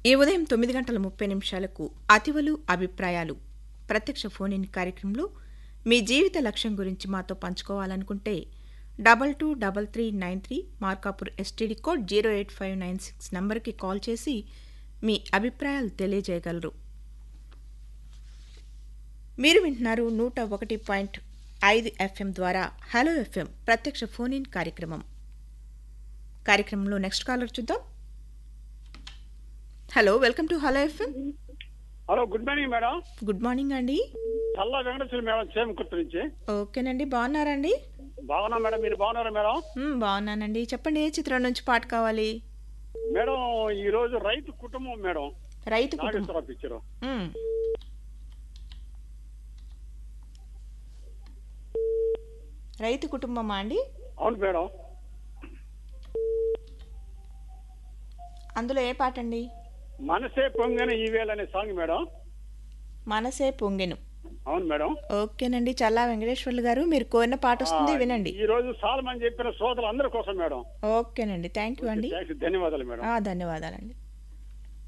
ఈ ఉదయం తొమ్మిది గంటల ముప్పై నిమిషాలకు అతివలు అభిప్రాయాలు ప్రత్యక్ష ఫోన్ ఇన్ కార్యక్రమంలో మీ జీవిత లక్ష్యం గురించి మాతో పంచుకోవాలనుకుంటే double two double three nine three Markapur STD code zero eight five nine six నంబర్కి కాల్ చేసి మీ అభిప్రాయాలు తెలియజేయగలరు మీరు వింటున్నారు నూట ఒకటి పాయింట్ ఐదు ఎఫ్ఎం ద్వారా హలో ఎఫ్ఎం ప్రత్యక్ష ఫోన్ ఇన్ కార్యక్రమం కార్యక్రమంలో నెక్స్ట్ కాలర్ చూద్దాం hello welcome to hello FM hello good morning madam good morning అండి చల్లా వెంకటేశ్వర మేడం చేమకుర్తి నుంచి ఓకేనండి బాగున్నారండి బాగున్నా మేడం మీరు బాగున్నారా మేడం మ్, బాగున్నానండి చెప్పండి ఏ చిత్రం నుంచి పాట కావాలి మేడం ఈ రోజు రైతు కుటుంబం మేడం రైతు కుటుంబం నాగేశ్వరరావు పిక్చర్ మ్. రైతు కుటుంబమా అండి అవును మేడం అందులో ఏ పాట అండి మనసే పొంగన ఈవేళ అనే సాంగ్ మేడం మనసే పొంగెను అవును మేడం ఓకేనండి చల్లా వెంకటేశ్వర్లు గారు మీరు కోరిన పాట వస్తుంది వినండి ఈ రోజు సాల్మని చెప్పిన శ్రోతలు అందరి కోసం మేడం ఓకేనండి థ్యాంక్ యూ అండి థాంక్స్, ధన్యవాదాలు మేడం ఆ, ధన్యవాదాలండి